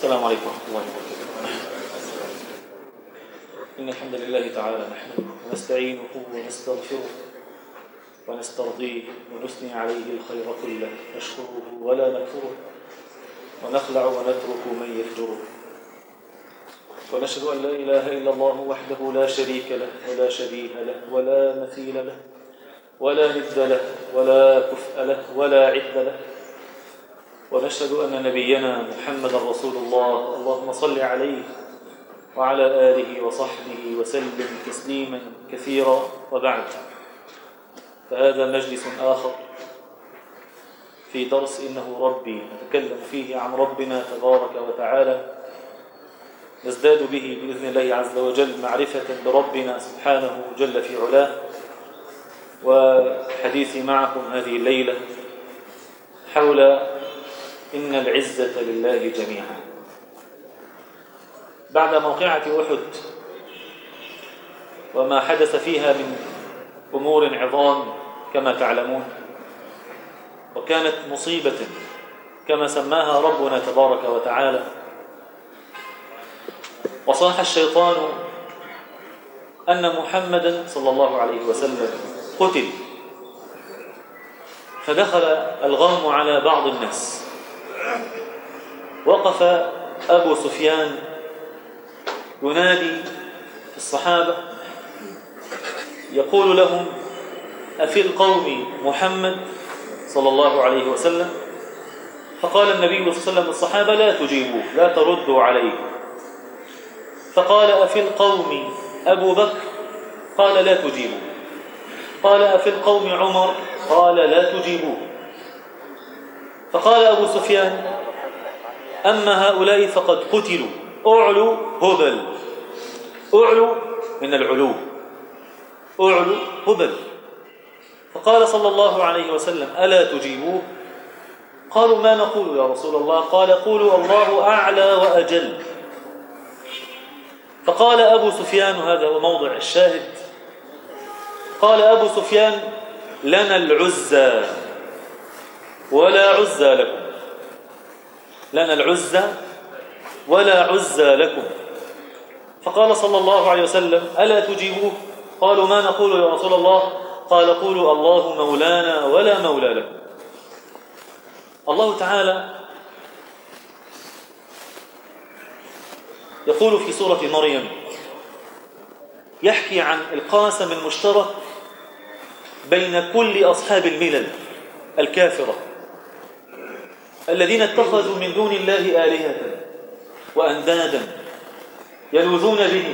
السلام عليكم ورحمة الله وبركاته إن الحمد لله تعالى نحمده ونستعينه ونستغفره ونسترضيه ونثني عليه الخير كله نشكره ولا نكفره ونخلع ونترك من يفجره ونشهد أن لا إله إلا الله وحده لا شريك له ولا شبيه له ولا مثيل له ولا ند له ولا كفء له ولا عد له ونشهد أن نبينا محمد رسول الله اللهم صل عليه وعلى آله وصحبه وسلم تسليما كثيرا وبعد فهذا مجلس آخر في درس إنه ربي نتكلم فيه عن ربنا تبارك وتعالى نزداد به بإذن الله عز وجل معرفة بربنا سبحانه جل في علاه وحديثي معكم هذه الليلة حول إن العزة لله جميعا بعد موقعة أحد وما حدث فيها من أمور عظام كما تعلمون وكانت مصيبة كما سماها ربنا تبارك وتعالى وصاح الشيطان أن محمدا صلى الله عليه وسلم قتل فدخل الغم على بعض الناس وقف أبو سفيان ينادي في الصحابة يقول لهم أفي القوم محمد صلى الله عليه وسلم فقال النبي صلى الله عليه وسلم للصحابة لا تجيبوه لا تردوا عليه فقال أفي القوم أبو بكر قال لا تجيبوه قال أفي القوم عمر قال لا تجيبوه فقال أبو سفيان أما هؤلاء فقد قتلوا أعلوا هبل أعلوا من العلو أعلوا هبل فقال صلى الله عليه وسلم ألا تجيبوه قالوا ما نقول يا رسول الله قال قولوا الله أعلى وأجل فقال أبو سفيان هذا هو موضع الشاهد قال أبو سفيان لنا العزى ولا عزى لكم لنا العزى ولا عزى لكم فقال صلى الله عليه وسلم ألا تجيبوه قالوا ما نقول يا رسول الله قال قولوا الله مولانا ولا مولى لكم الله تعالى يقول في سورة مريم يحكي عن القاسم المشترك بين كل أصحاب الملل الكافرة الذين اتخذوا من دون الله آلهة وأندادا يلوذون بهم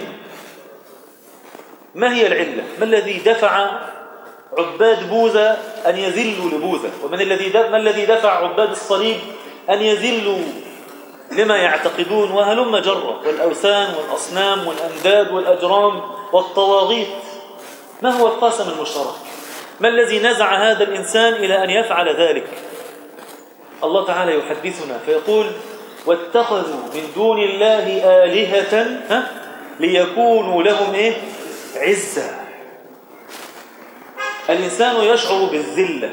ما هي العلة؟ ما الذي دفع عباد بوذا أن يذلوا لبوذا ومن الذي ما الذي دفع عباد الصليب أن يذلوا لما يعتقدون وهلم جرة والأوثان والأصنام والأنداد والأجرام والطواغيت ما هو القاسم المشترك ما الذي نزع هذا الإنسان إلى أن يفعل ذلك الله تعالى يحدثنا فيقول واتخذوا من دون الله آلهة ها ليكونوا لهم إيه؟ عزة الإنسان يشعر بالذلة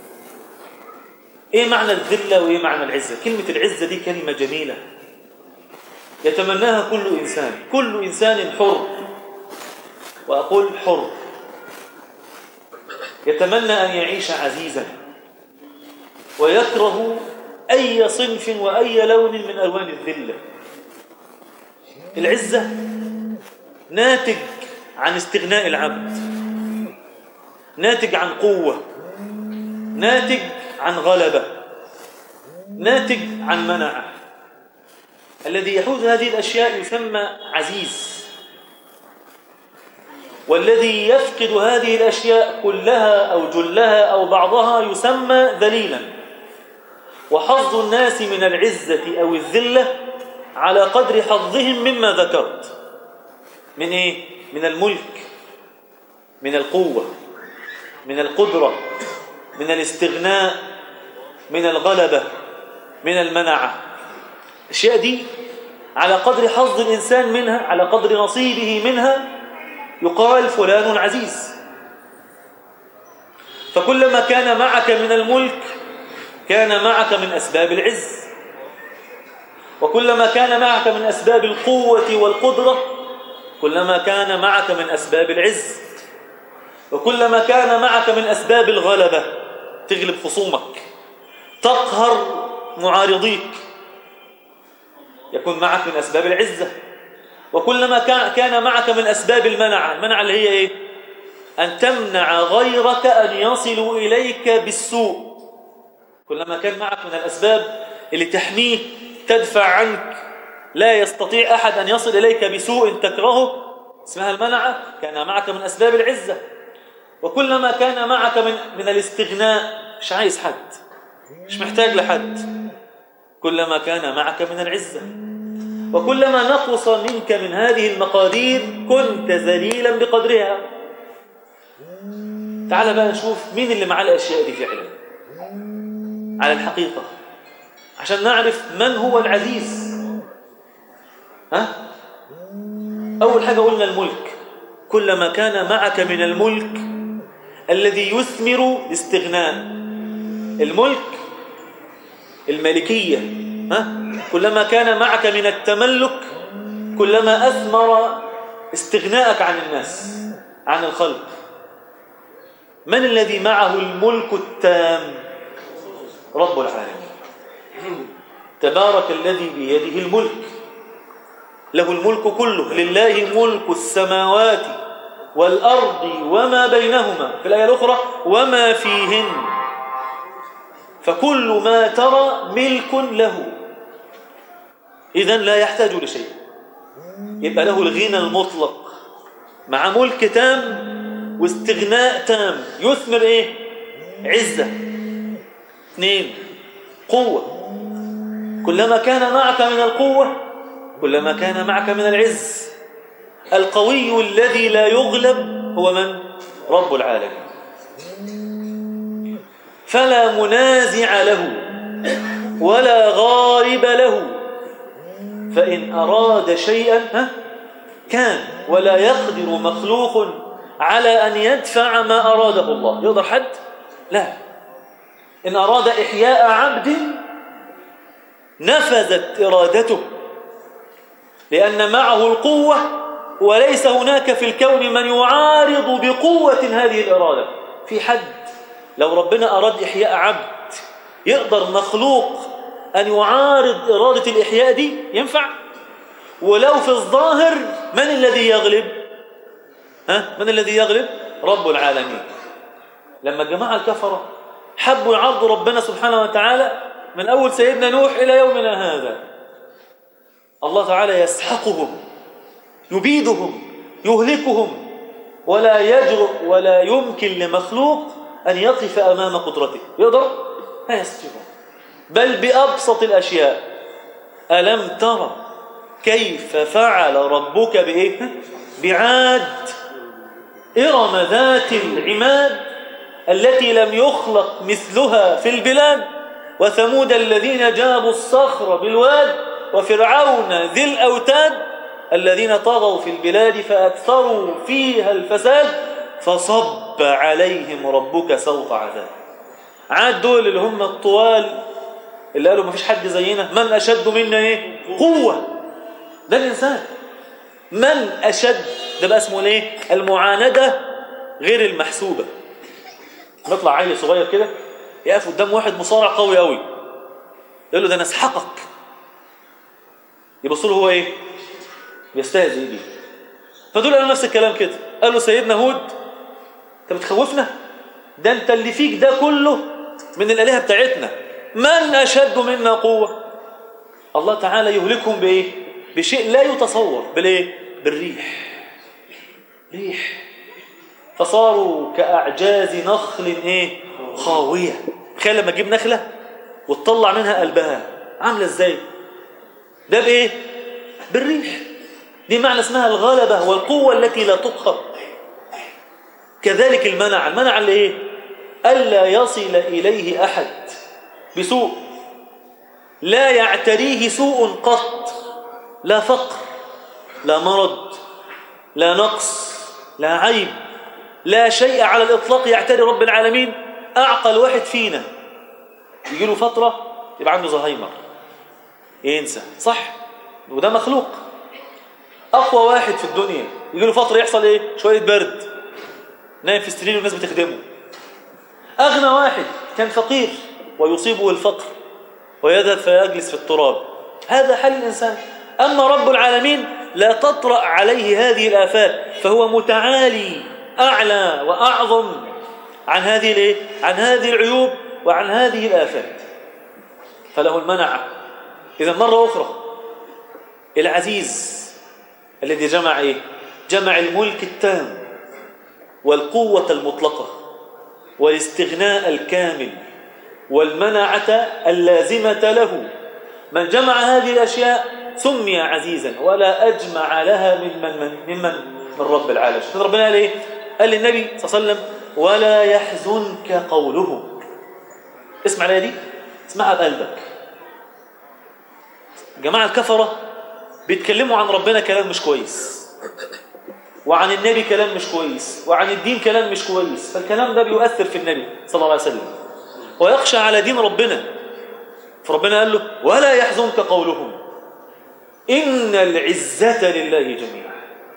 إيه معنى الذلة وإيه معنى العزة كلمة العزة دي كلمة جميلة يتمناها كل إنسان كل إنسان حر وأقول حر يتمنى أن يعيش عزيزا ويكره أي صنف وأي لون من ألوان الذلة العزة ناتج عن استغناء العبد ناتج عن قوة ناتج عن غلبة ناتج عن منعة الذي يحوز هذه الأشياء يسمى عزيز والذي يفقد هذه الأشياء كلها أو جلها أو بعضها يسمى ذليلا وحظ الناس من العزة أو الذلة على قدر حظهم مما ذكرت من إيه؟ من الملك من القوة من القدرة من الاستغناء من الغلبة من المنعة الأشياء دي على قدر حظ الإنسان منها على قدر نصيبه منها يقال فلان عزيز فكلما كان معك من الملك كان معك من أسباب العز وكلما كان معك من أسباب القوة والقدرة كلما كان معك من أسباب العز وكلما كان معك من أسباب الغلبة تغلب خصومك تقهر معارضيك يكون معك من أسباب العزة وكلما كان معك من أسباب المنع المنع اللي هي إيه أن تمنع غيرك أن يصلوا إليك بالسوء كلما كان معك من الأسباب اللي تحميك تدفع عنك لا يستطيع أحد أن يصل إليك بسوء تكرهه اسمها المنعة كان معك من أسباب العزة وكلما كان معك من, من الاستغناء مش عايز حد مش محتاج لحد كلما كان معك من العزة وكلما نقص منك من هذه المقادير كنت ذليلا بقدرها تعال بقى نشوف مين اللي معاه الأشياء دي فعلا على الحقيقة عشان نعرف من هو العزيز ها أول حاجة قلنا الملك كلما كان معك من الملك الذي يثمر الاستغناء الملك الملكية ها؟ كلما كان معك من التملك كلما أثمر استغناءك عن الناس عن الخلق من الذي معه الملك التام رب العالمين تبارك الذي بيده الملك له الملك كله لله ملك السماوات والأرض وما بينهما في الآية الأخرى وما فيهن فكل ما ترى ملك له إذا لا يحتاج لشيء يبقى له الغنى المطلق مع ملك تام واستغناء تام يثمر ايه عزة اثنين قوة كلما كان معك من القوة كلما كان معك من العز القوي الذي لا يغلب هو من رب العالمين فلا منازع له ولا غالب له فإن أراد شيئا ها كان ولا يقدر مخلوق على أن يدفع ما أراده الله يقدر حد؟ لا إن أراد إحياء عبد نفذت إرادته لأن معه القوة وليس هناك في الكون من يعارض بقوة هذه الإرادة في حد لو ربنا أراد إحياء عبد يقدر مخلوق أن يعارض إرادة الإحياء دي ينفع ولو في الظاهر من الذي يغلب ها من الذي يغلب رب العالمين لما الجماعة الكفرة حبوا يعرضوا ربنا سبحانه وتعالى من أول سيدنا نوح إلى يومنا هذا الله تعالى يسحقهم يبيدهم يهلكهم ولا يجرؤ ولا يمكن لمخلوق أن يقف أمام قدرته يقدر؟ لا يستطيع بل بأبسط الأشياء ألم ترى كيف فعل ربك بإيه؟ بعاد إرم ذات العماد التي لم يخلق مثلها في البلاد وثمود الذين جابوا الصخر بالواد وفرعون ذي الأوتاد الذين طغوا في البلاد فأكثروا فيها الفساد فصب عليهم ربك سوط عذاب عاد دول اللي هم الطوال اللي قالوا ما فيش حد زينا من أشد منا إيه؟ قوة ده الإنسان من أشد ده بقى اسمه ايه المعاندة غير المحسوبة نطلع عيل صغير كده يقف قدام واحد مصارع قوي قوي يقول له ده انا اسحقك يبص له هو ايه بيستهزئ بيه فدول قالوا نفس الكلام كده قال له سيدنا هود انت بتخوفنا ده انت اللي فيك ده كله من الالهه بتاعتنا من اشد منا قوه الله تعالى يهلكهم بايه بشيء لا يتصور بالايه بالريح ريح فصاروا كأعجاز نخل ايه خاوية تخيل لما تجيب نخلة وتطلع منها قلبها عاملة ازاي ده بايه بالريح دي معنى اسمها الغلبة والقوة التي لا تقهر كذلك المنع المنع اللي ايه ألا يصل إليه أحد بسوء لا يعتريه سوء قط لا فقر لا مرض لا نقص لا عيب لا شيء على الإطلاق يعتري رب العالمين أعقل واحد فينا يجي له فترة يبقى عنده زهايمر ينسى صح وده مخلوق اقوى واحد في الدنيا يجي له فتره يحصل ايه شويه برد نايم في سرير والناس بتخدمه اغنى واحد كان فقير ويصيبه الفقر ويذهب فيجلس في التراب هذا حال الانسان اما رب العالمين لا تطرا عليه هذه الافات فهو متعالي اعلى واعظم عن هذه الايه عن هذه العيوب وعن هذه الافات فله المنعه اذا مره اخرى العزيز الذي جمع ايه جمع الملك التام والقوه المطلقه والاستغناء الكامل والمنعه اللازمه له من جمع هذه الاشياء سمي عزيزا ولا اجمع لها من من من ممن من رب العالمين ربنا قال ايه قال للنبي صلى الله عليه وسلم ولا يحزنك قولهم اسمع الايه دي اسمعها بقلبك جماعه الكفره بيتكلموا عن ربنا كلام مش كويس وعن النبي كلام مش كويس وعن الدين كلام مش كويس فالكلام ده بيؤثر في النبي صلى الله عليه وسلم ويخشى على دين ربنا فربنا قال له ولا يحزنك قولهم إن العزة لله جميعا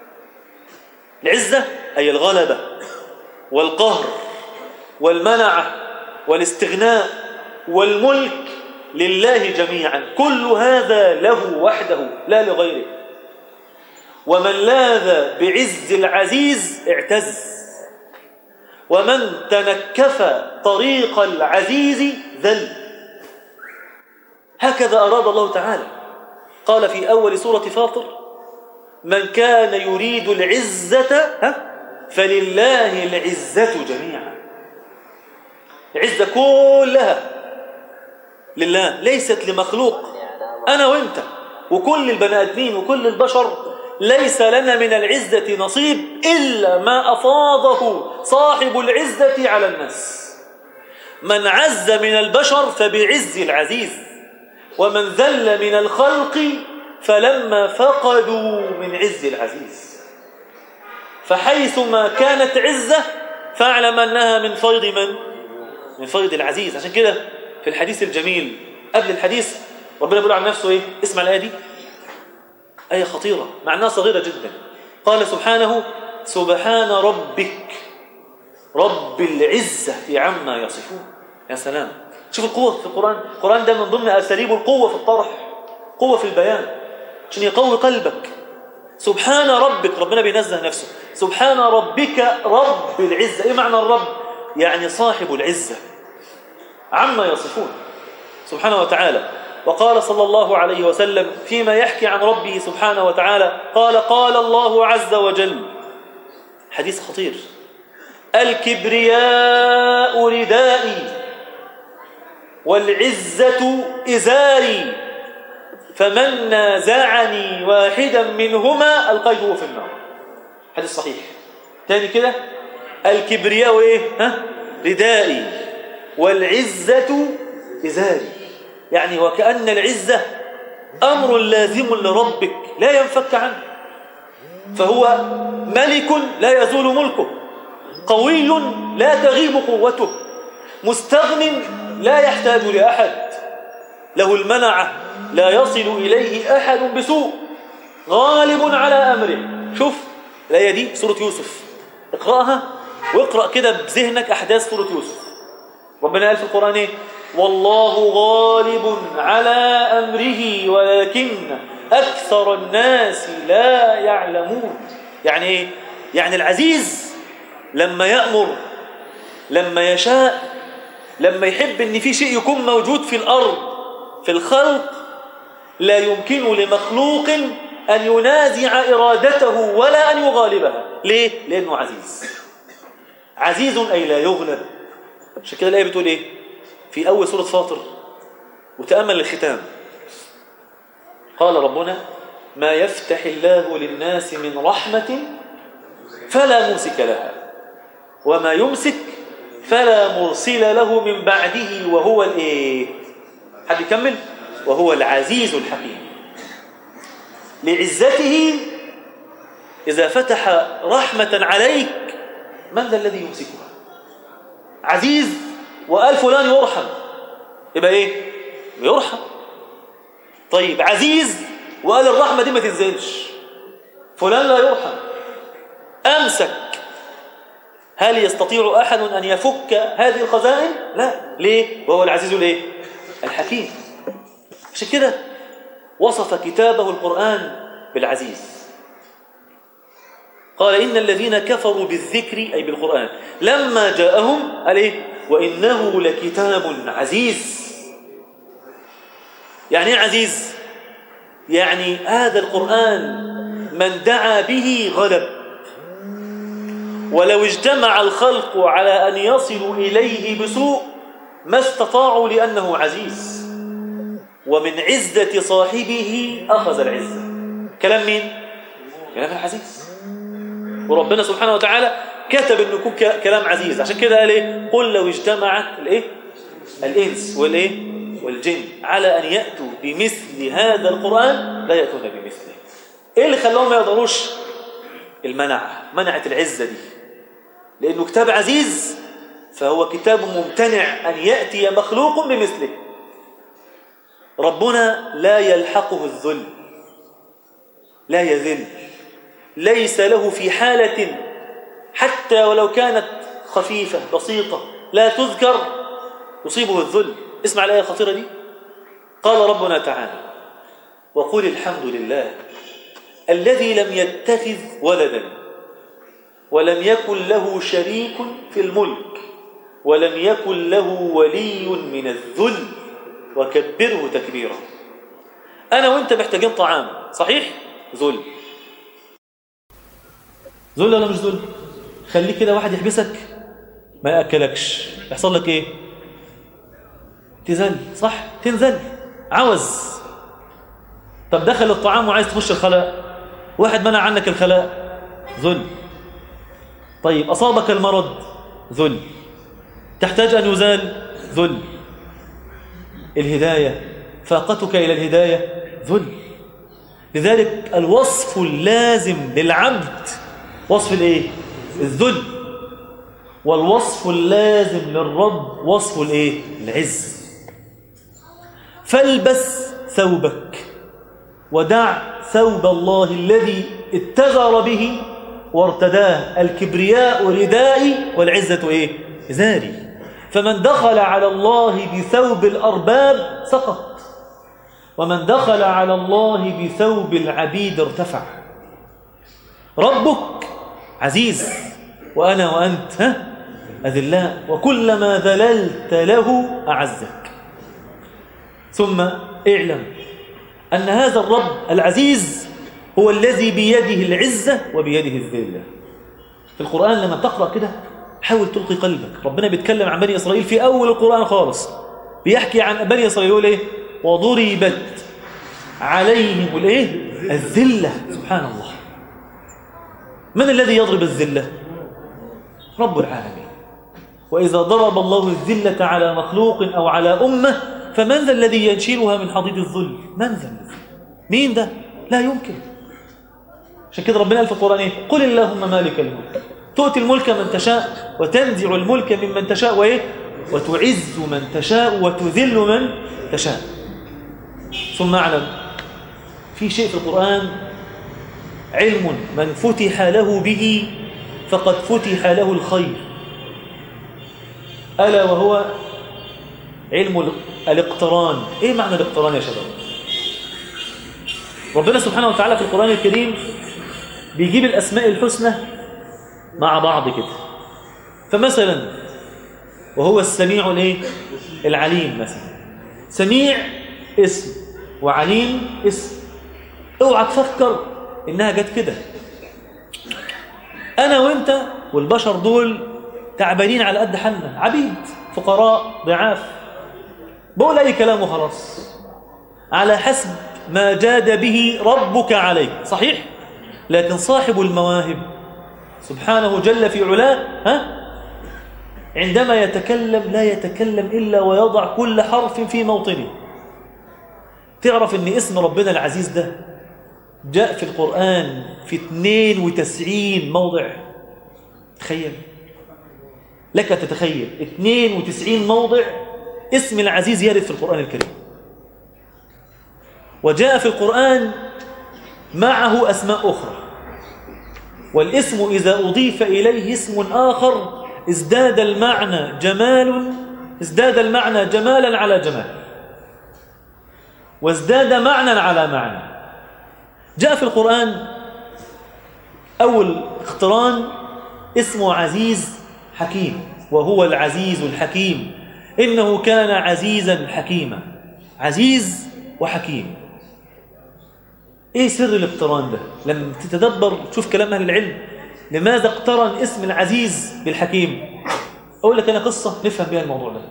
العزة أي الغلبة والقهر والمنعة والاستغناء والملك لله جميعا كل هذا له وحده لا لغيره ومن لاذ بعز العزيز اعتز ومن تنكف طريق العزيز ذل هكذا أراد الله تعالى قال في أول سورة فاطر من كان يريد العزة ها فلله العزة جميعا العزة كلها لله ليست لمخلوق أنا وإنت وكل البني آدمين وكل البشر ليس لنا من العزة نصيب إلا ما أفاضه صاحب العزة على الناس من عز من البشر فبعز العزيز ومن ذل من الخلق فلما فقدوا من عز العزيز فحيثما كانت عزة فاعلم أنها من فيض من؟ من فيض العزيز عشان كده في الحديث الجميل قبل الحديث ربنا بيقول عن نفسه ايه اسمع الآية دي آية خطيرة معناها صغيرة جدا قال سبحانه سبحان ربك رب العزة عما يصفون يا سلام شوف القوة في القرآن القرآن ده من ضمن أساليب القوة في الطرح قوة في البيان عشان يقوي قلبك سبحان ربك ربنا بينزه نفسه سبحان ربك رب العزة ايه معنى الرب يعني صاحب العزة عما يصفون سبحانه وتعالى وقال صلى الله عليه وسلم فيما يحكي عن ربه سبحانه وتعالى قال قال الله عز وجل حديث خطير الكبرياء ردائي والعزة إزاري فمن نازعني واحدا منهما ألقيته في النار حديث صحيح تاني كده الكبرياء إيه ها ردائي والعزة إزاري يعني وكأن العزة أمر لازم لربك لا ينفك عنه فهو ملك لا يزول ملكه قوي لا تغيب قوته مستغن لا يحتاج لأحد له المنعة لا يصل إليه أحد بسوء غالب على أمره شوف الآية دي سورة يوسف اقرأها واقرأ كده بذهنك أحداث سورة يوسف ربنا قال في القرآن إيه والله غالب على أمره ولكن أكثر الناس لا يعلمون يعني إيه؟ يعني العزيز لما يأمر لما يشاء لما يحب ان في شيء يكون موجود في الارض في الخلق لا يمكن لمخلوق ان ينازع ارادته ولا ان يغالبها ليه لانه عزيز عزيز اي لا يغلب عشان كده الايه بتقول ايه في اول سوره فاطر وتامل الختام قال ربنا ما يفتح الله للناس من رحمه فلا ممسك لها وما يمسك فلا مرسل له من بعده وهو الايه حد يكمل وهو العزيز الحكيم لعزته إذا فتح رحمة عليك من ذا الذي يمسكها عزيز وقال فلان يرحم يبقى ايه يرحم طيب عزيز وقال الرحمة دي ما تنزلش فلان لا يرحم أمسك هل يستطيع أحد أن يفك هذه الخزائن؟ لا ليه؟ وهو العزيز ليه؟ الحكيم عشان كده وصف كتابه القرآن بالعزيز قال إن الذين كفروا بالذكر أي بالقرآن لما جاءهم قال إيه؟ وإنه لكتاب عزيز يعني إيه عزيز؟ يعني هذا القرآن من دعا به غلب ولو اجتمع الخلق على أن يصلوا إليه بسوء ما استطاعوا لأنه عزيز ومن عزة صاحبه أخذ العزة كلام مين؟ كلام العزيز وربنا سبحانه وتعالى كتب انه يكون كلام عزيز عشان كده قال ايه قل لو اجتمعت الايه الانس والايه والجن على ان ياتوا بمثل هذا القران لا ياتون بمثله ايه اللي خلاهم ما يقدروش المنع منعت العزه دي لانه كتاب عزيز فهو كتاب ممتنع ان ياتي مخلوق بمثله ربنا لا يلحقه الذل لا يذل ليس له في حالة حتى ولو كانت خفيفة بسيطة لا تذكر يصيبه الذل اسمع الآية الخطيرة دي قال ربنا تعالى وقل الحمد لله الذي لم يتخذ ولدا ولم يكن له شريك في الملك ولم يكن له ولي من الذل وكبره تكبيرا أنا وأنت محتاجين طعام صحيح؟ ذل ذل ولا مش ذل خليك كده واحد يحبسك ما ياكلكش يحصل لك ايه تزل صح تنزل عوز طب دخل الطعام وعايز تخش الخلاء واحد منع عنك الخلاء ذل طيب اصابك المرض ذل تحتاج ان يزال ذل الهدايه فاقتك الى الهدايه ذل لذلك الوصف اللازم للعبد وصف الايه الذل والوصف اللازم للرب وصف الايه العز فالبس ثوبك ودع ثوب الله الذي اتزر به وارتداه الكبرياء ردائي والعزة ايه زاري فمن دخل على الله بثوب الأرباب سقط ومن دخل على الله بثوب العبيد ارتفع ربك عزيز وأنا وأنت ها أذلاء وكلما ذللت له أعزك ثم اعلم أن هذا الرب العزيز هو الذي بيده العزة وبيده الذلة في القرآن لما تقرأ كده حاول تلقي قلبك ربنا بيتكلم عن بني إسرائيل في أول القرآن خالص بيحكي عن بني إسرائيل يقول إيه وضربت عليهم الإيه الذلة سبحان الله من الذي يضرب الذلة رب العالمين وإذا ضرب الله الذلة على مخلوق أو على أمة فمن ذا الذي ينشلها من حضيض الذل من ذا الذي مين ده لا يمكن عشان كده ربنا قال في القرآن إيه قل اللهم مالك الملك تؤتي الملك من تشاء وتنزع الملك ممن تشاء وإيه وتعز من تشاء وتذل من تشاء ثم اعلم في شيء في القرآن علم من فتح له به فقد فتح له الخير ألا وهو علم الاقتران إيه معنى الاقتران يا شباب ربنا سبحانه وتعالى في القرآن الكريم بيجيب الأسماء الحسنى مع بعض كده فمثلا وهو السميع الايه العليم مثلا سميع اسم وعليم اسم اوعى تفكر انها جت كده انا وانت والبشر دول تعبانين على قد حالنا عبيد فقراء ضعاف بقول اي كلام وخلاص على حسب ما جاد به ربك عليك صحيح لكن صاحب المواهب سبحانه جل في علاه ها عندما يتكلم لا يتكلم إلا ويضع كل حرف في موطنه تعرف ان اسم ربنا العزيز ده جاء في القرآن في 92 موضع تخيل لك تتخيل 92 موضع اسم العزيز يرد في القرآن الكريم وجاء في القرآن معه أسماء أخرى والاسم إذا أضيف إليه اسم آخر ازداد المعنى جمال ازداد المعنى جمالا على جمال وازداد معنى على معنى جاء في القرآن أول اقتران اسمه عزيز حكيم وهو العزيز الحكيم إنه كان عزيزا حكيما عزيز وحكيم ايه سر الاقتران ده لما تتدبر تشوف كلام اهل العلم لماذا اقترن اسم العزيز بالحكيم اقول لك انا قصه نفهم بها الموضوع ده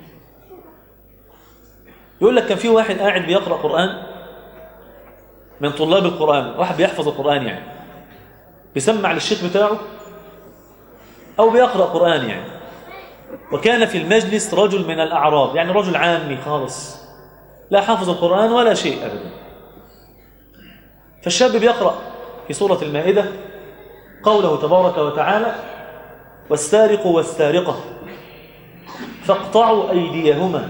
يقول لك كان في واحد قاعد بيقرا قران من طلاب القران واحد بيحفظ القران يعني بيسمع للشيخ بتاعه او بيقرا قران يعني وكان في المجلس رجل من الاعراب يعني رجل عامي خالص لا حافظ القران ولا شيء ابدا فالشاب بيقرأ في سورة المائدة قوله تبارك وتعالى والسارق والسارقة فاقطعوا أيديهما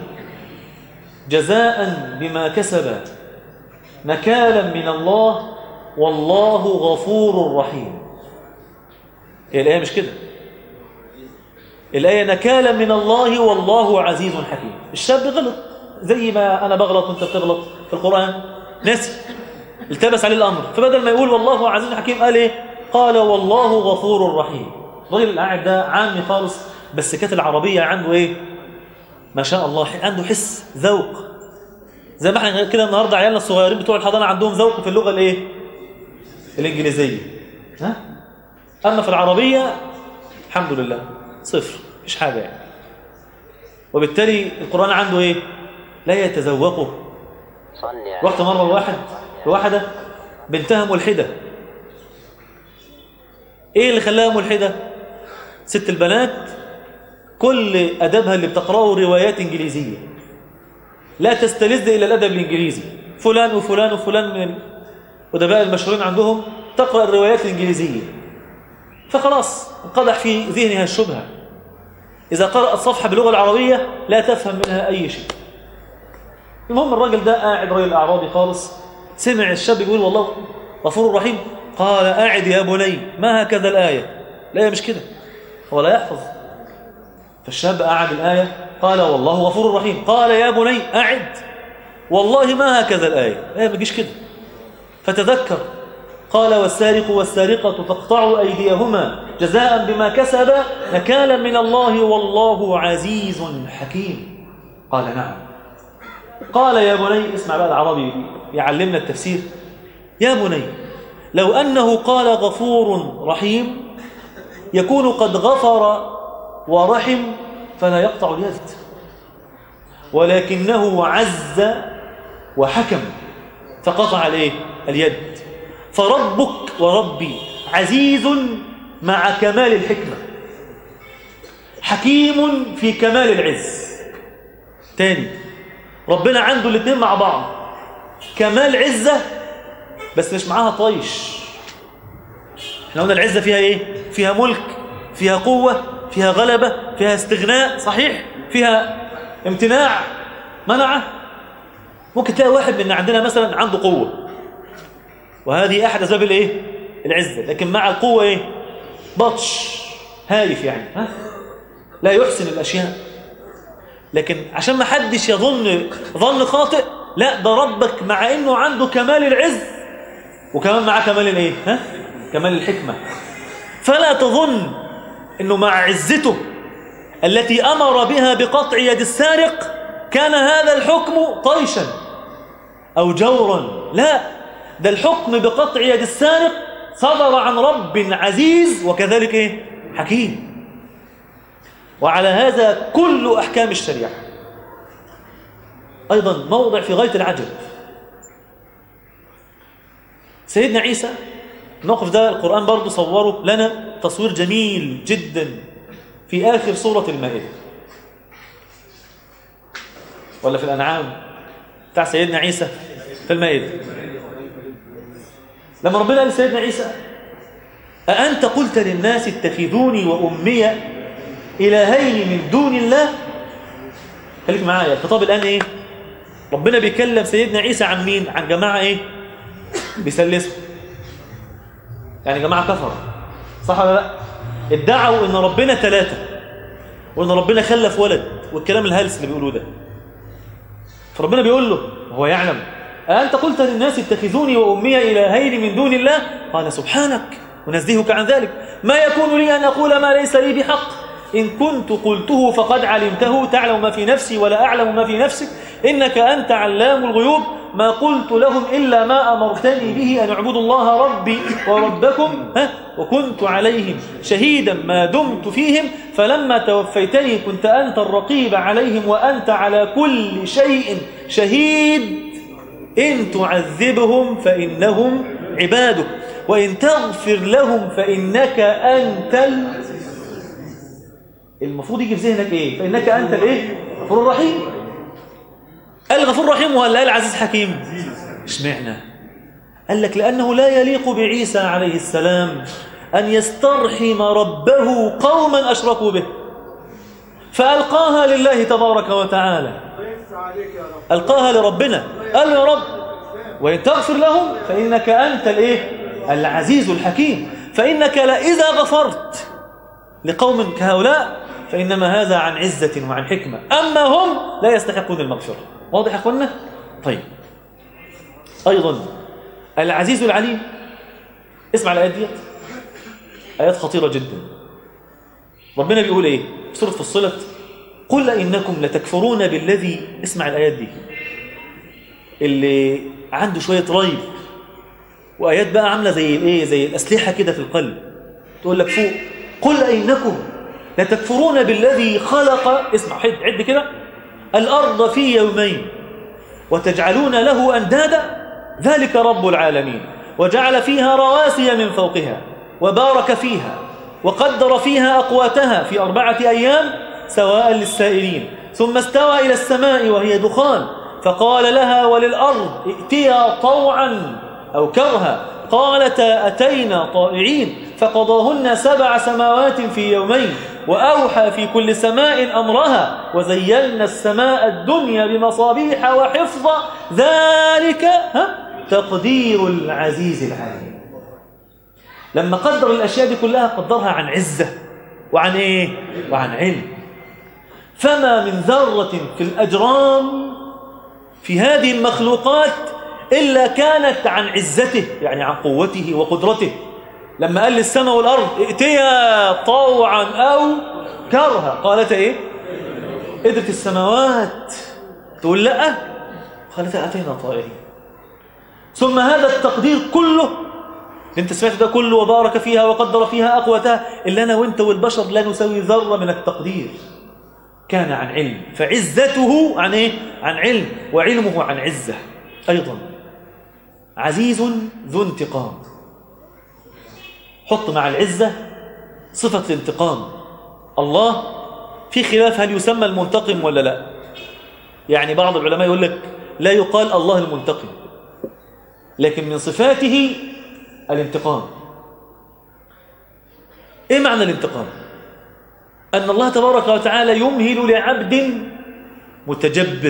جزاء بما كسبا نكالا من الله والله غفور رحيم هي الآية مش كده الآية نكالا من الله والله عزيز حكيم الشاب غلط زي ما أنا بغلط وانت بتغلط في القرآن نسي التبس عليه الأمر فبدل ما يقول والله عزيز حكيم قال إيه قال والله غفور رحيم الراجل القاعد ده عامي خالص بس كانت العربية عنده إيه ما شاء الله عنده حس ذوق زي ما احنا كده النهارده عيالنا الصغيرين بتوع الحضانة عندهم ذوق في اللغة الإيه الإنجليزية ها أما في العربية الحمد لله صفر مفيش حاجة يعني وبالتالي القرآن عنده إيه لا يتذوقه رحت مرة لواحد لواحدة بنتها ملحدة ايه اللي خلاها ملحدة ست البنات كل أدبها اللي بتقرأه روايات إنجليزية لا تستلذ إلى الأدب الإنجليزي فلان وفلان وفلان من الأدباء المشهورين عندهم تقرأ الروايات الإنجليزية فخلاص انقدح في ذهنها الشبهة إذا قرأت صفحة باللغة العربية لا تفهم منها أي شيء المهم الراجل ده قاعد راجل أعرابي خالص سمع الشاب يقول والله غفور رحيم قال أعد يا بني ما هكذا الآية الآية مش كده هو لا يحفظ فالشاب أعد الآية قال والله غفور رحيم قال يا بني أعد والله ما هكذا الآية الآية ما تجيش كده فتذكر قال والسارق والسارقة فاقطعوا أيديهما جزاء بما كسبا نكالا من الله والله عزيز حكيم قال نعم قال يا بني اسمع بقى العربي يعلمنا التفسير يا بني لو أنه قال غفور رحيم يكون قد غفر ورحم فلا يقطع اليد ولكنه عز وحكم فقطع الايه اليد فربك وربي عزيز مع كمال الحكمة حكيم في كمال العز تاني ربنا عنده الاثنين مع بعض كمال عزة بس مش معاها طيش احنا قلنا العزة فيها ايه فيها ملك فيها قوة فيها غلبة فيها استغناء صحيح فيها امتناع منعة ممكن تلاقي واحد من عندنا مثلا عنده قوة وهذه احد اسباب الايه العزة لكن مع القوة ايه بطش هايف يعني ها؟ لا يحسن الاشياء لكن عشان ما حدش يظن ظن خاطئ لا ده ربك مع انه عنده كمال العز وكمان معاه كمال الايه ها كمال الحكمه فلا تظن انه مع عزته التي امر بها بقطع يد السارق كان هذا الحكم طيشا او جورا لا ده الحكم بقطع يد السارق صدر عن رب عزيز وكذلك ايه حكيم وعلى هذا كل أحكام الشريعة أيضا موضع في غاية العجب سيدنا عيسى الموقف ده القرآن برضو صوره لنا تصوير جميل جدا في آخر سورة المائدة ولا في الأنعام بتاع سيدنا عيسى في المائدة لما ربنا قال لسيدنا عيسى أأنت قلت للناس اتخذوني وأمي إلهين من دون الله خليك معايا الخطاب الآن إيه ربنا بيكلم سيدنا عيسى عن مين عن جماعة ايه بيسلسوا يعني جماعة كفر صح ولا لا ادعوا ان ربنا ثلاثة وان ربنا خلف ولد والكلام الهلس اللي بيقولوه ده فربنا بيقول له هو يعلم أنت قلت للناس اتخذوني وأمي إلهين من دون الله قال سبحانك ونزهك عن ذلك ما يكون لي أن أقول ما ليس لي بحق إن كنت قلته فقد علمته تعلم ما في نفسي ولا أعلم ما في نفسك إنك أنت علام الغيوب ما قلت لهم إلا ما أمرتني به أن اعبدوا الله ربي وربكم ها وكنت عليهم شهيدا ما دمت فيهم فلما توفيتني كنت أنت الرقيب عليهم وأنت على كل شيء شهيد إن تعذبهم فإنهم عبادك وإن تغفر لهم فإنك أنت ال... المفروض يجي في ذهنك إيه فإنك أنت الإيه الغفور الرحيم قال الغفور الرحيم ولا قال العزيز حكيم اشمعنى قال لك لأنه لا يليق بعيسى عليه السلام أن يسترحم ربه قوما أشركوا به فألقاها لله تبارك وتعالى ألقاها لربنا قال يا رب وإن تغفر لهم فإنك أنت الإيه؟ العزيز الحكيم فإنك إذا غفرت لقوم كهؤلاء فإنما هذا عن عزة وعن حكمة أما هم لا يستحقون المغفرة واضح يا أخوانا؟ طيب أيضا العزيز العليم اسمع الآيات ديت آيات خطيرة جدا ربنا بيقول إيه في سورة فصلت قل إنكم لتكفرون بالذي اسمع الآيات دي اللي عنده شوية ريب وآيات بقى عاملة زي الإيه زي الأسلحة كده في القلب تقول لك فوق قل إنكم لتكفرون بالذي خلق اسمع حد عد كده الأرض في يومين وتجعلون له أندادا ذلك رب العالمين وجعل فيها رواسي من فوقها وبارك فيها وقدر فيها أقواتها في أربعة أيام سواء للسائلين ثم استوى إلى السماء وهي دخان فقال لها وللأرض ائتيا طوعا أو كرها قالتا أتينا طائعين فقضاهن سبع سماوات في يومين وأوحى في كل سماء أمرها وزينا السماء الدنيا بمصابيح وحفظا ذلك ها تقدير العزيز العليم لما قدر الأشياء دي كلها قدرها عن عزة وعن إيه؟ وعن علم فما من ذرة في الأجرام في هذه المخلوقات إلا كانت عن عزته يعني عن قوته وقدرته لما قال للسماء والأرض ائتيا طوعا أو كرها قالت إيه قدرت السماوات تقول لا قالت أتينا طائعين ثم هذا التقدير كله انت سمعت ده كله وبارك فيها وقدر فيها أقوتها إلا أنا وانت والبشر لا نسوي ذرة من التقدير كان عن علم فعزته عن إيه؟ عن علم وعلمه عن عزة أيضا عزيز ذو انتقام حط مع العزة صفة الانتقام الله في خلاف هل يسمى المنتقم ولا لا يعني بعض العلماء يقول لك لا يقال الله المنتقم لكن من صفاته الانتقام ايه معنى الانتقام أن الله تبارك وتعالى يمهل لعبد متجبر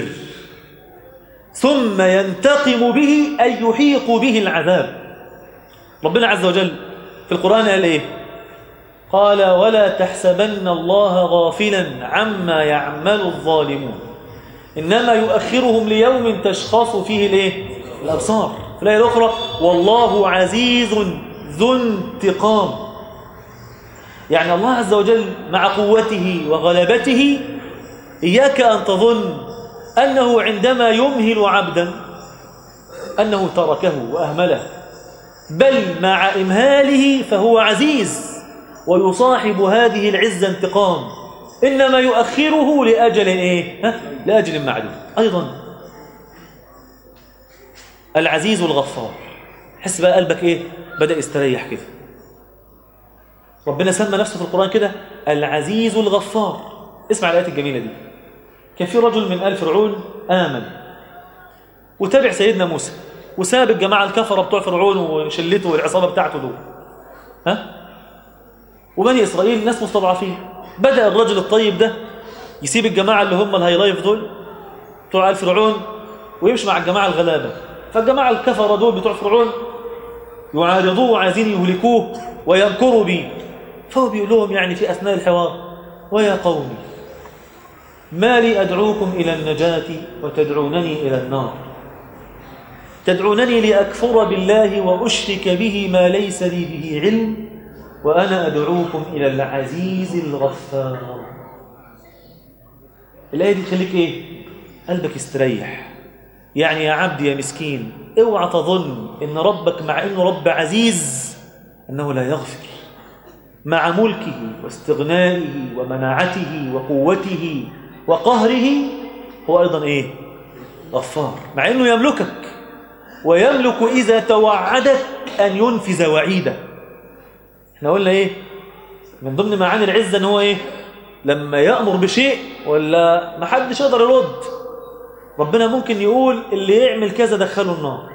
ثم ينتقم به أي يحيق به العذاب ربنا عز وجل في القرآن قال إيه قال ولا تحسبن الله غافلا عما يعمل الظالمون إنما يؤخرهم ليوم تشخص فيه الإيه الأبصار في الآية الأخرى والله عزيز ذو انتقام يعني الله عز وجل مع قوته وغلبته إياك أن تظن أنه عندما يمهل عبدا أنه تركه وأهمله بل مع إمهاله فهو عزيز ويصاحب هذه العزة انتقام إنما يؤخره لأجل إيه؟ ها؟ لأجل معلوم أيضا العزيز الغفار حس بقى قلبك إيه بدأ يستريح كده ربنا سمى نفسه في القرآن كده العزيز الغفار اسمع الآيات الجميلة دي كان في رجل من آل فرعون آمن وتابع سيدنا موسى وساب الجماعة الكفرة بتوع فرعون وشلته والعصابة بتاعته دول ها وبني إسرائيل ناس مستضعفين بدأ الرجل الطيب ده يسيب الجماعة اللي هم الهاي لايف دول بتوع آل فرعون ويمشي مع الجماعة الغلابة فالجماعة الكفرة دول بتوع فرعون يعارضوه وعايزين يهلكوه وينكروا به فهو بيقول لهم يعني في أثناء الحوار ويا قومي ما لي أدعوكم إلى النجاة وتدعونني إلى النار تدعونني لأكفر بالله وأشرك به ما ليس لي به علم وأنا أدعوكم إلى العزيز الغفار الآية دي تخليك إيه؟ قلبك يستريح يعني يا عبد يا مسكين اوعى تظن إن ربك مع إنه رب عزيز أنه لا يغفر مع ملكه واستغنائه ومناعته وقوته وقهره هو أيضا إيه؟ غفار مع إنه يملكك ويملك إذا توعدك أن ينفذ وعيده احنا قلنا إيه؟ من ضمن معاني العزة إن هو إيه؟ لما يأمر بشيء ولا ما حدش يقدر يرد ربنا ممكن يقول اللي يعمل كذا دخله النار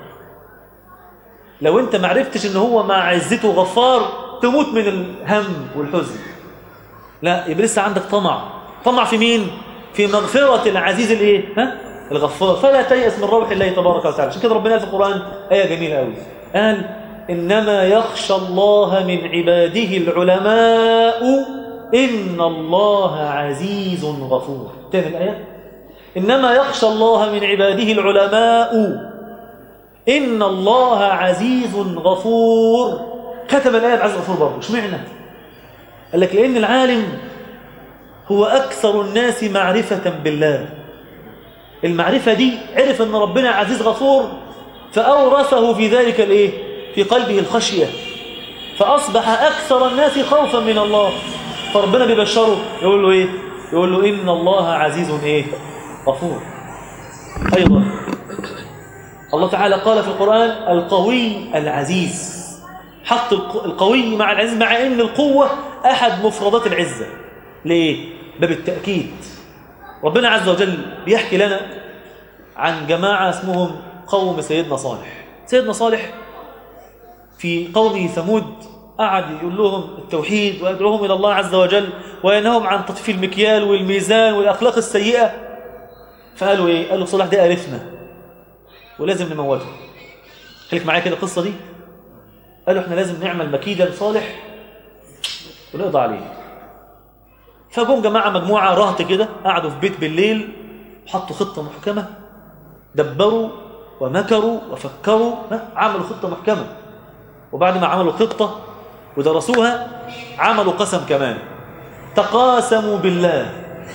لو انت معرفتش ان هو مع عزته غفار تموت من الهم والحزن لا يبقى لسه عندك طمع طمع في مين في مغفرة العزيز الايه ها الغفار فلا تيأس من روح الله تبارك وتعالى عشان كده ربنا في القرآن آية جميلة قوي قال إنما يخشى الله من عباده العلماء إن الله عزيز غفور تاني الآية إنما يخشى الله من عباده العلماء إن الله عزيز غفور كتب الآية بعزيز غفور برضه اشمعنى قال لك لأن العالم هو أكثر الناس معرفة بالله المعرفة دي عرف أن ربنا عزيز غفور فأورثه في ذلك الإيه؟ في قلبه الخشية فأصبح أكثر الناس خوفا من الله فربنا بيبشره يقول له إيه؟ يقول له إن الله عزيز إيه؟ غفور أيضا الله تعالى قال في القرآن القوي العزيز حط القوي مع العزيز مع ان القوة احد مفردات العزة ليه؟ باب التأكيد ربنا عز وجل بيحكي لنا عن جماعة اسمهم قوم سيدنا صالح سيدنا صالح في قومه ثمود قعد يقول لهم التوحيد ويدعوهم إلى الله عز وجل وينههم عن تطفيف المكيال والميزان والأخلاق السيئة فقالوا إيه؟ قالوا صالح ده ألفنا ولازم نموته خليك معايا كده القصة دي قالوا احنا لازم نعمل مكيدة لصالح ونقضى عليه فجم جماعة مجموعة رهط كده قعدوا في بيت بالليل حطوا خطة محكمة دبروا ومكروا وفكروا عملوا خطة محكمة وبعد ما عملوا خطة ودرسوها عملوا قسم كمان تقاسموا بالله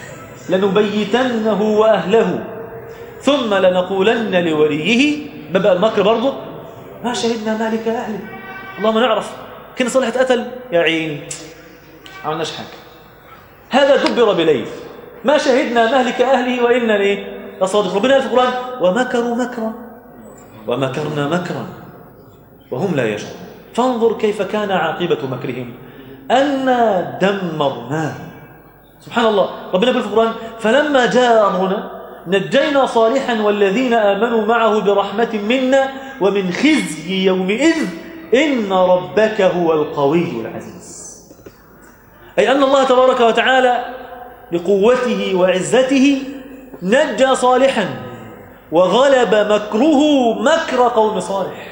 لنبيتنه وأهله ثم لنقولن لوليه ما بقى المكر برضه ما شهدنا مالك أهله الله ما نعرف كنا صالح اتقتل يا عيني ما عملناش حاجة هذا دبر بليل ما شهدنا مهلك أهله وإنا ليه لصادق ربنا قال في القرآن ومكروا مكرا ومكرنا مكرا وهم لا يشعرون فانظر كيف كان عاقبة مكرهم أنا دمرناه سبحان الله ربنا يقول في القرآن فلما جاء أمرنا نجينا صالحا والذين آمنوا معه برحمة منا ومن خزي يومئذ إن ربك هو القوي العزيز أي أن الله تبارك وتعالى بقوته وعزته نجى صالحا وغلب مكره مكر قوم صالح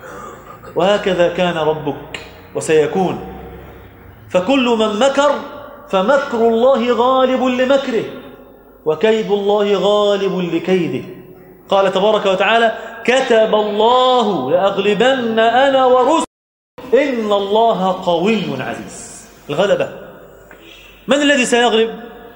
وهكذا كان ربك وسيكون فكل من مكر فمكر الله غالب لمكره وكيد الله غالب لكيده قال تبارك وتعالى كتب الله لأغلبن أنا ورسل إن الله قوي عزيز الغلبة من الذي سيغلب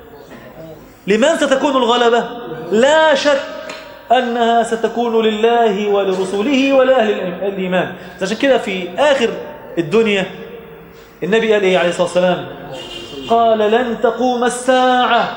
لمن ستكون الغلبة لا شك أنها ستكون لله ولرسوله ولأهل الإيمان عشان كده في آخر الدنيا النبي قال إيه عليه الصلاة والسلام قال لن تقوم الساعة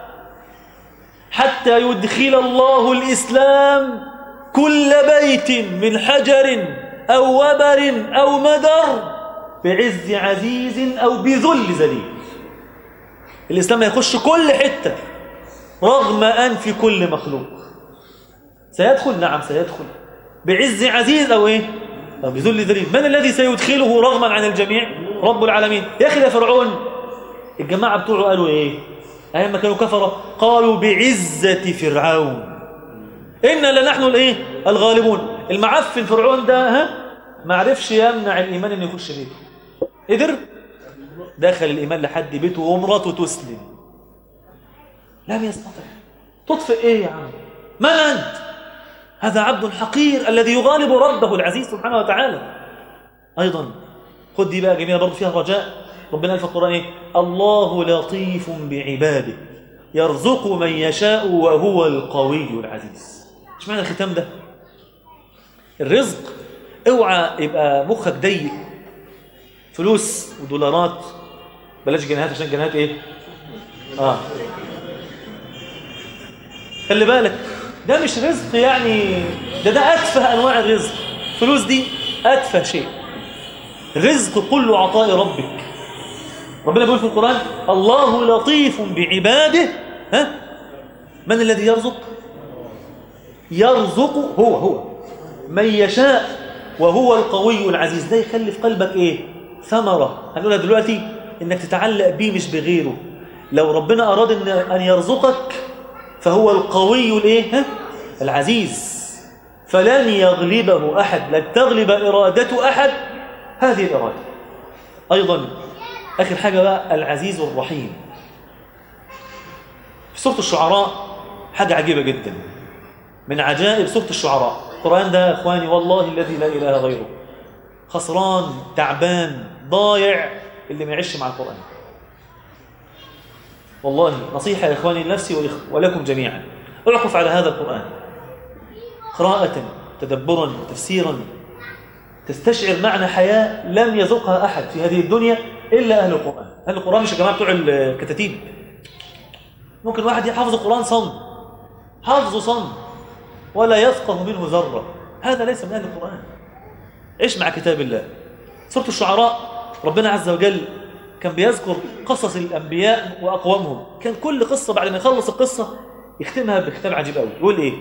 حتى يدخل الله الإسلام كل بيت من حجر أو وبر أو مدر بعز عزيز أو بذل ذليل الإسلام يخش كل حتة رغم أنف كل مخلوق سيدخل نعم سيدخل بعز عزيز أو إيه أو بذل ذليل من الذي سيدخله رغما عن الجميع رب العالمين يا أخي يا فرعون الجماعة بتوعه قالوا إيه أيام ما كانوا كفرة قالوا بعزة فرعون إنا لنحن الإيه الغالبون المعفن فرعون ده ها ما عرفش يمنع الإيمان إنه يخش بيته قدر دخل الإيمان لحد بيته ومراته تسلم لم يستطع تطفئ إيه يا عم من أنت هذا عبد حقير الذي يغالب ربه العزيز سبحانه وتعالى أيضا خد دي بقى جميلة برضه فيها رجاء ربنا قال في القرآن إيه الله لطيف بعباده يرزق من يشاء وهو القوي العزيز ايش معنى الختام ده الرزق اوعى يبقى مخك ضيق فلوس ودولارات بلاش جنيهات عشان جنيهات ايه اه خلي بالك ده مش رزق يعني ده ده اتفه انواع الرزق فلوس دي اتفه شيء رزق كل عطاء ربك ربنا بيقول في القرآن الله لطيف بعباده ها من الذي يرزق يرزق هو هو من يشاء وهو القوي العزيز ده يخلي في قلبك ايه ثمرة هنقولها دلوقتي انك تتعلق بيه مش بغيره لو ربنا اراد ان ان يرزقك فهو القوي الايه ها العزيز فلن يغلبه احد لن تغلب اراده احد هذه الاراده ايضا اخر حاجه بقى العزيز الرحيم في سوره الشعراء حاجه عجيبه جدا من عجائب سوره الشعراء القران ده يا اخواني والله الذي لا اله غيره خسران تعبان ضايع اللي ما يعيش مع القران والله نصيحه يا اخواني لنفسي ولكم جميعا اعكف على هذا القران قراءه تدبرا تفسيرا تستشعر معنى حياه لم يذقها احد في هذه الدنيا الا اهل القران اهل القران مش يا جماعه بتوع الكتاتيب ممكن واحد يحفظ القران صم حافظه صم ولا يفقه منه ذره هذا ليس من اهل القران عيش مع كتاب الله سوره الشعراء ربنا عز وجل كان بيذكر قصص الانبياء واقوامهم كان كل قصه بعد ما يخلص القصه يختمها بكتاب عجيب قوي يقول ايه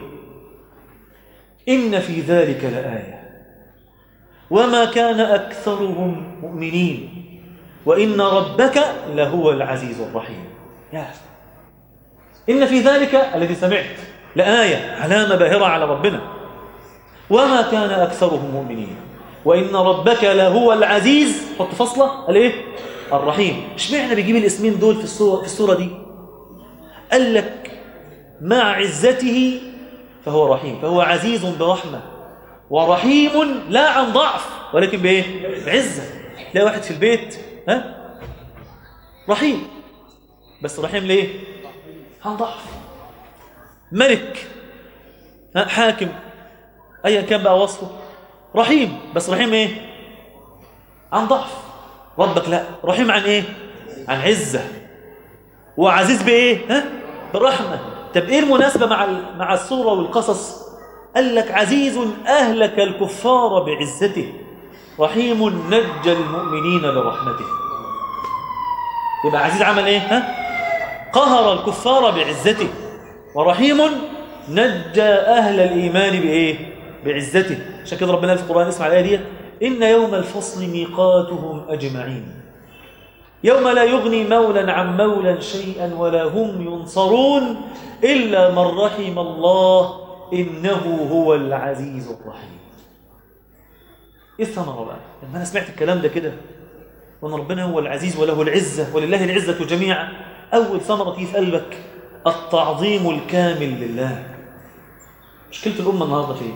ان في ذلك لايه وما كان اكثرهم مؤمنين وإن ربك لهو العزيز الرحيم يا إن في ذلك الذي سمعت لآية علامة باهرة على ربنا وما كان أكثرهم مؤمنين وإن ربك لهو العزيز حط فصلة قال إيه الرحيم اشمعنى بيجيب الاسمين دول في الصورة, في الصورة دي قال لك مع عزته فهو رحيم فهو عزيز برحمة ورحيم لا عن ضعف ولكن بإيه بعزة لا واحد في البيت ها رحيم بس رحيم ليه عن ضعف ملك ها حاكم ايا كان بقى وصفه رحيم بس رحيم ايه عن ضعف ربك لا رحيم عن ايه عن عزه وعزيز بايه ها برحمه طب ايه المناسبه مع مع الصوره والقصص قال لك عزيز اهلك الكفار بعزته رحيم نجى المؤمنين برحمته يبقى عزيز عمل ايه ها قهر الكفار بعزته ورحيم نجى اهل الايمان بايه بعزته عشان كده ربنا في القران اسمع الايه دي ان يوم الفصل ميقاتهم اجمعين يوم لا يغني مولا عن مولا شيئا ولا هم ينصرون الا من رحم الله انه هو العزيز الرحيم ايه الثمره بقى لما انا سمعت الكلام ده كده وان ربنا هو العزيز وله العزه ولله العزه جميعا اول ثمره تيجي في قلبك التعظيم الكامل لله مشكله الامه النهارده فين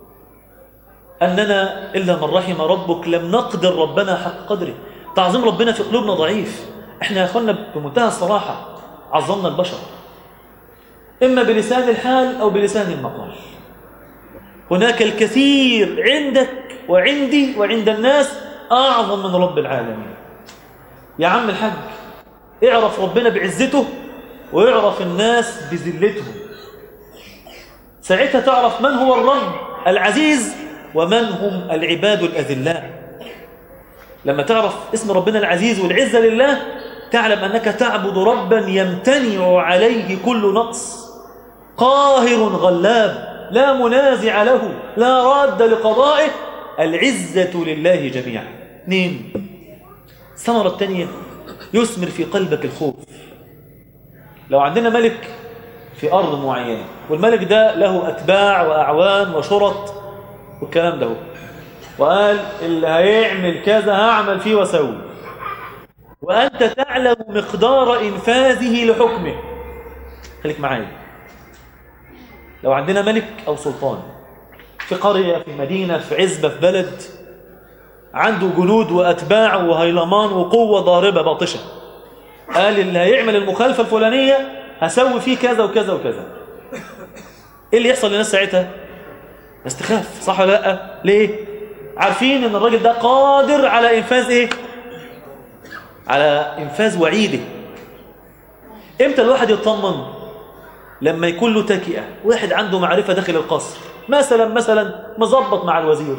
اننا الا من رحم ربك لم نقدر ربنا حق قدره تعظيم ربنا في قلوبنا ضعيف احنا يا اخوانا بمنتهى الصراحه عظمنا البشر اما بلسان الحال او بلسان المقال هناك الكثير عندك وعندي وعند الناس أعظم من رب العالمين يا عم الحاج اعرف ربنا بعزته ويعرف الناس بذلتهم ساعتها تعرف من هو الرب العزيز ومن هم العباد الأذلاء لما تعرف اسم ربنا العزيز والعزة لله تعلم أنك تعبد ربا يمتنع عليه كل نقص قاهر غلاب لا منازع له لا راد لقضائه العزة لله جميعا اثنين الثمرة الثانية يثمر في قلبك الخوف لو عندنا ملك في أرض معينة والملك ده له أتباع وأعوان وشرط والكلام ده هو. وقال اللي هيعمل كذا هعمل فيه وسوي وأنت تعلم مقدار إنفاذه لحكمه خليك معايا لو عندنا ملك أو سلطان في قرية في مدينة في عزبة في بلد عنده جنود وأتباع وهيلمان وقوة ضاربة باطشة قال اللي هيعمل المخالفة الفلانية هسوي فيه كذا وكذا وكذا ايه اللي يحصل للناس ساعتها بس تخاف صح ولا لا ليه عارفين ان الراجل ده قادر على انفاذ ايه على انفاذ وعيده امتى الواحد يطمن لما يكون له تكئه واحد عنده معرفه داخل القصر مثلا مثلا مظبط مع الوزير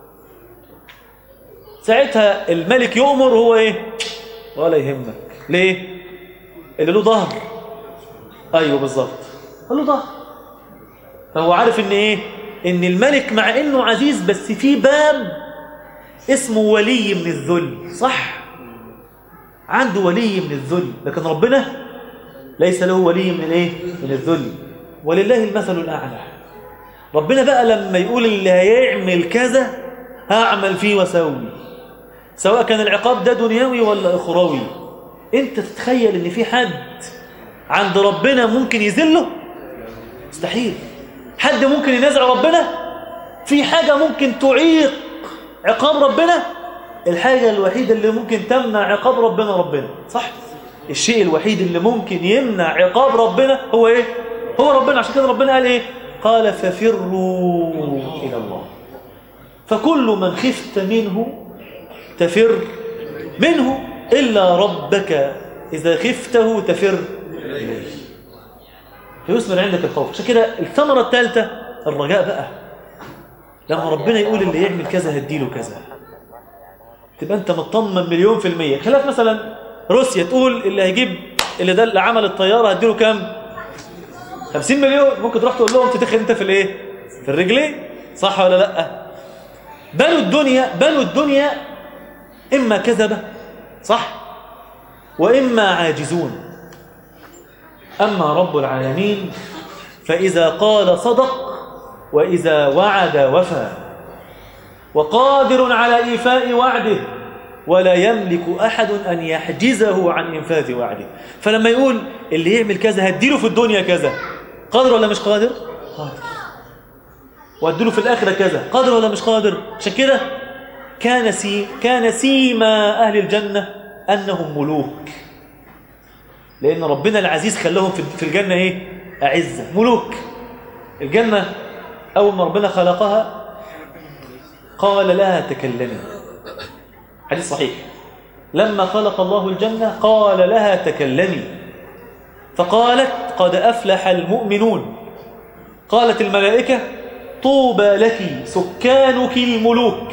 ساعتها الملك يؤمر هو ايه ولا يهمك ليه اللي له ظهر ايوه بالظبط قال له ظهر فهو عارف ان ايه ان الملك مع انه عزيز بس في باب اسمه ولي من الذل صح عنده ولي من الذل لكن ربنا ليس له ولي من الايه من الذل ولله المثل الاعلى ربنا بقى لما يقول اللي هيعمل كذا هعمل فيه وسوي سواء كان العقاب ده دنيوي ولا اخروي انت تتخيل ان في حد عند ربنا ممكن يذله مستحيل حد ممكن ينازع ربنا في حاجة ممكن تعيق عقاب ربنا الحاجة الوحيدة اللي ممكن تمنع عقاب ربنا ربنا صح الشيء الوحيد اللي ممكن يمنع عقاب ربنا هو ايه هو ربنا عشان كده ربنا قال ايه قال ففروا إلى الله فكل من خفت منه تفر منه إلا ربك إذا خفته تفر إليه فيثمر عندك الخوف عشان كده الثمرة الثالثة الرجاء بقى لما ربنا يقول اللي يعمل كذا هديله كذا تبقى انت مطمن مليون في المية خلاف مثلا روسيا تقول اللي هيجيب اللي ده اللي عمل الطيارة هديله كام 50 مليون ممكن تروح تقول لهم تدخل انت في الايه في الرجلين صح ولا لا بنوا الدنيا بنوا الدنيا اما كذبة صح واما عاجزون أما رب العالمين فإذا قال صدق وإذا وعد وفى وقادر على إيفاء وعده ولا يملك أحد أن يحجزه عن إنفاذ وعده فلما يقول اللي يعمل كذا هديله في الدنيا كذا قادر ولا مش قادر؟ قادر وهديله في الآخرة كذا قادر ولا مش قادر؟ عشان كده كان سي كان سيما أهل الجنة أنهم ملوك لأن ربنا العزيز خلاهم في الجنة إيه؟ أعزة ملوك الجنة أول ما ربنا خلقها قال لها تكلمي حديث صحيح لما خلق الله الجنة قال لها تكلمي فقالت قد أفلح المؤمنون قالت الملائكة طوبى لك سكانك الملوك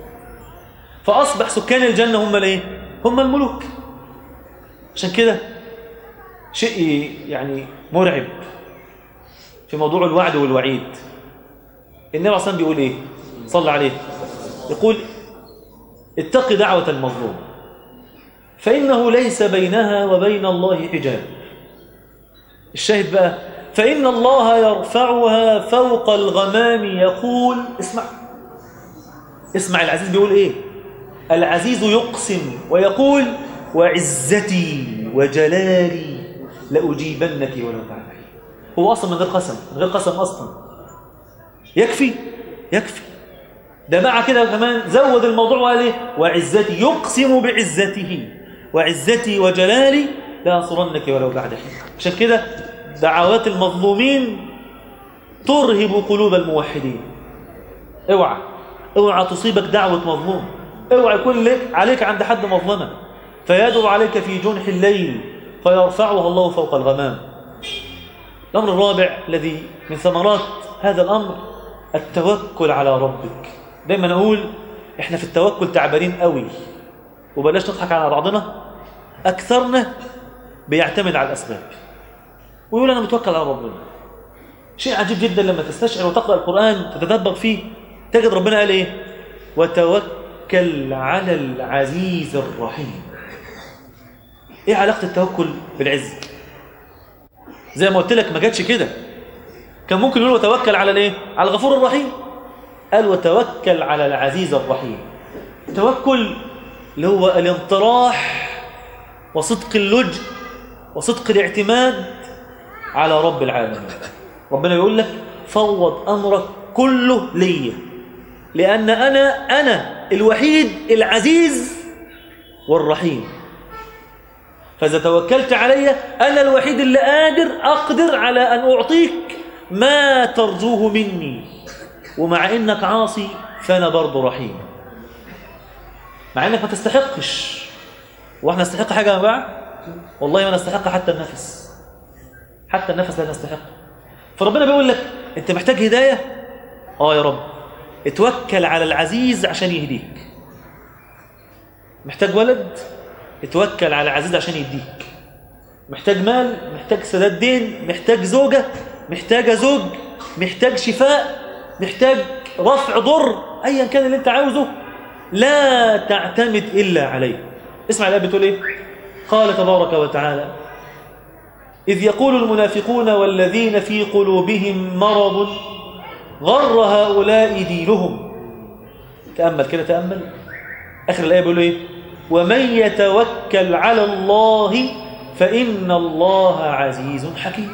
فأصبح سكان الجنة هم الايه؟ هم الملوك عشان كده شيء يعني مرعب في موضوع الوعد والوعيد النبي عليه الصلاة بيقول ايه صلى عليه يقول اتق دعوة المظلوم فإنه ليس بينها وبين الله حجاب الشاهد بقى فإن الله يرفعها فوق الغمام يقول اسمع اسمع العزيز بيقول ايه العزيز يقسم ويقول وعزتي وجلالي لأجيبنك ولو بعد هو أصلا من غير قسم من غير قسم أصلا يكفي يكفي ده مع كده كمان زود الموضوع وقال ايه وعزتي يقسم بعزته وعزتي وجلالي لأنصرنك ولو بعد حين عشان كده دعوات المظلومين ترهب قلوب الموحدين اوعى اوعى تصيبك دعوة مظلوم اوعى يكون لك عليك عند حد مظلمة فيدعو عليك في جنح الليل فيرفعها الله فوق الغمام الأمر الرابع الذي من ثمرات هذا الأمر التوكل على ربك دايما أقول إحنا في التوكل تعبانين قوي وبلاش نضحك على بعضنا أكثرنا بيعتمد على الأسباب ويقول أنا متوكل على ربنا شيء عجيب جدا لما تستشعر وتقرأ القرآن تتدبر فيه تجد ربنا قال إيه وتوكل على العزيز الرحيم إيه علاقة التوكل بالعز زي ما قلت لك ما جاتش كده كان ممكن يقول وتوكل على الايه على الغفور الرحيم قال وتوكل على العزيز الرحيم التوكل اللي هو الانطراح وصدق اللجء وصدق الاعتماد على رب العالمين ربنا يقول لك فوض أمرك كله ليا لأن أنا أنا الوحيد العزيز والرحيم فإذا توكلت علي أنا الوحيد اللي قادر أقدر على أن أعطيك ما ترجوه مني ومع إنك عاصي فأنا برضه رحيم مع إنك ما تستحقش وإحنا نستحق حاجة يا جماعة والله ما نستحق حتى النفس حتى النفس لا نستحق فربنا بيقول لك أنت محتاج هداية آه يا رب اتوكل على العزيز عشان يهديك محتاج ولد اتوكل على العزيز عشان يديك محتاج مال محتاج سداد دين محتاج زوجة محتاجة زوج محتاج شفاء محتاج رفع ضر ايا كان اللي انت عاوزه لا تعتمد الا عليه اسمع الايه بتقول ايه قال تبارك وتعالى اذ يقول المنافقون والذين في قلوبهم مرض غر هؤلاء دينهم تامل كده تامل اخر الايه بيقول ايه ومن يتوكل على الله فان الله عزيز حكيم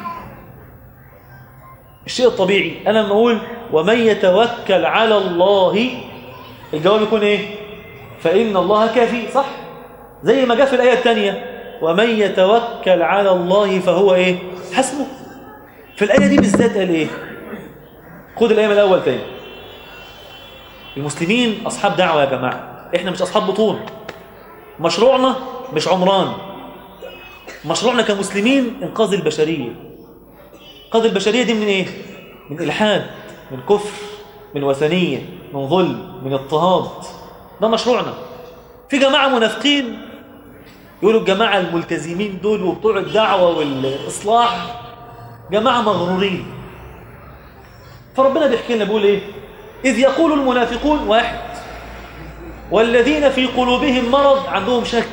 الشيء الطبيعي انا لما اقول ومن يتوكل على الله الجواب يكون ايه فان الله كافي صح زي ما جاء في الايه الثانيه ومن يتوكل على الله فهو ايه حسبه في الايه دي بالذات قال ايه خد الايه من الاول تاني المسلمين اصحاب دعوه يا جماعه احنا مش اصحاب بطون مشروعنا مش عمران مشروعنا كمسلمين انقاذ البشريه انقاذ البشريه دي من ايه من الحاد من كفر من وثنيه من ظلم من اضطهاد ده مشروعنا في جماعه منافقين يقولوا الجماعه الملتزمين دول وبتوع الدعوه والاصلاح جماعه مغرورين فربنا بيحكي لنا بيقول ايه اذ يقول المنافقون واحد والذين في قلوبهم مرض عندهم شك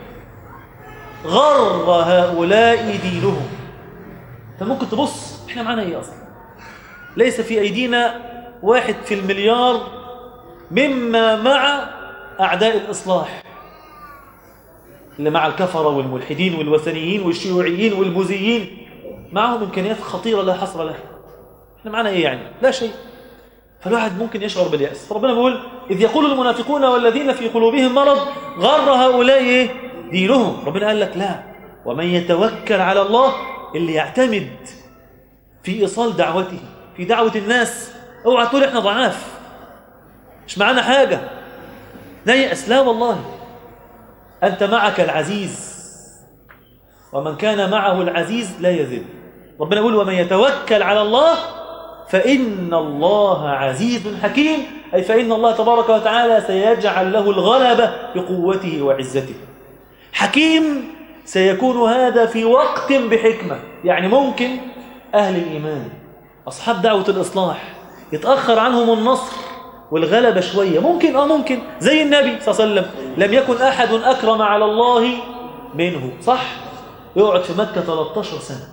غر هؤلاء دينهم فممكن تبص احنا معانا ايه اصلا ليس في ايدينا واحد في المليار مما مع اعداء الاصلاح اللي مع الكفره والملحدين والوثنيين والشيوعيين والبوذيين معهم امكانيات خطيره لا حصر لها احنا معانا ايه يعني لا شيء فالواحد ممكن يشعر باليأس فربنا بيقول إذ يقول المنافقون والذين في قلوبهم مرض غر هؤلاء إيه؟ دينهم ربنا قال لك لا ومن يتوكل على الله اللي يعتمد في إيصال دعوته في دعوة الناس اوعى تقول احنا ضعاف مش معانا حاجة نيأس لا والله أنت معك العزيز ومن كان معه العزيز لا يذل ربنا يقول ومن يتوكل على الله فإن الله عزيز حكيم أي فإن الله تبارك وتعالى سيجعل له الغلبة بقوته وعزته حكيم سيكون هذا في وقت بحكمة يعني ممكن أهل الإيمان أصحاب دعوة الإصلاح يتأخر عنهم النصر والغلبة شوية ممكن آه ممكن زي النبي صلى الله عليه وسلم لم يكن أحد أكرم على الله منه صح يقعد في مكة 13 سنة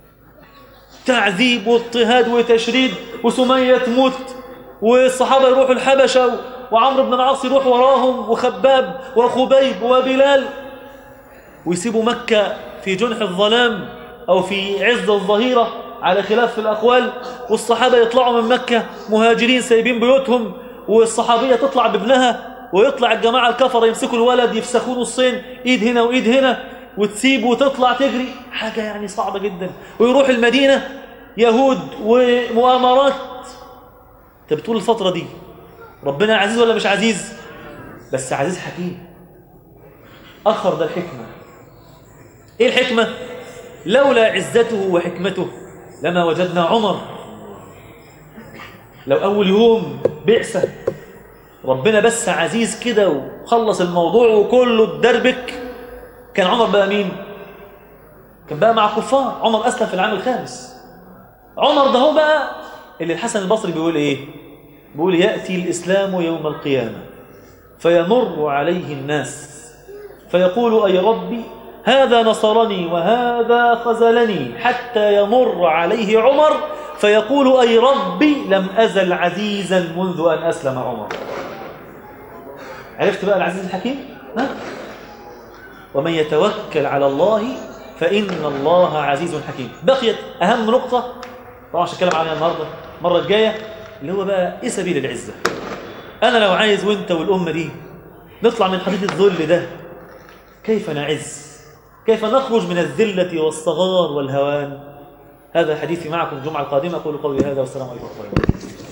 تعذيب واضطهاد وتشريد وسمية تموت والصحابة يروحوا الحبشة وعمرو بن العاص يروح وراهم وخباب وخبيب وبلال ويسيبوا مكة في جنح الظلام أو في عز الظهيرة على خلاف في الأقوال والصحابة يطلعوا من مكة مهاجرين سايبين بيوتهم والصحابية تطلع بابنها ويطلع الجماعة الكفر يمسكوا الولد يفسخوا نصين إيد هنا وإيد هنا وتسيب وتطلع تجري حاجة يعني صعبة جدا ويروح المدينة يهود ومؤامرات انت بتقول الفترة دي ربنا عزيز ولا مش عزيز بس عزيز حكيم أخر ده الحكمة إيه الحكمة لولا عزته وحكمته لما وجدنا عمر لو أول يوم بعثة ربنا بس عزيز كده وخلص الموضوع وكله اتدربك كان عمر بقى مين كان بقى مع كفار عمر أسلم في العام الخامس عمر ده هو بقى اللي الحسن البصري بيقول ايه بيقول يأتي الإسلام يوم القيامة فيمر عليه الناس فيقول أي ربي هذا نصرني وهذا خذلني حتى يمر عليه عمر فيقول أي ربي لم أزل عزيزا منذ أن أسلم عمر عرفت بقى العزيز الحكيم ها؟ ومن يتوكل على الله فإن الله عزيز حكيم بقيت أهم نقطة طبعا مش هتكلم عنها النهارده المرة الجاية اللي هو بقى إيه سبيل العزة أنا لو عايز وأنت والأمة دي نطلع من حديد الذل ده كيف نعز كيف نخرج من الذلة والصغار والهوان هذا حديثي معكم الجمعة القادمة أقول قولي هذا والسلام عليكم ورحمة الله وبركاته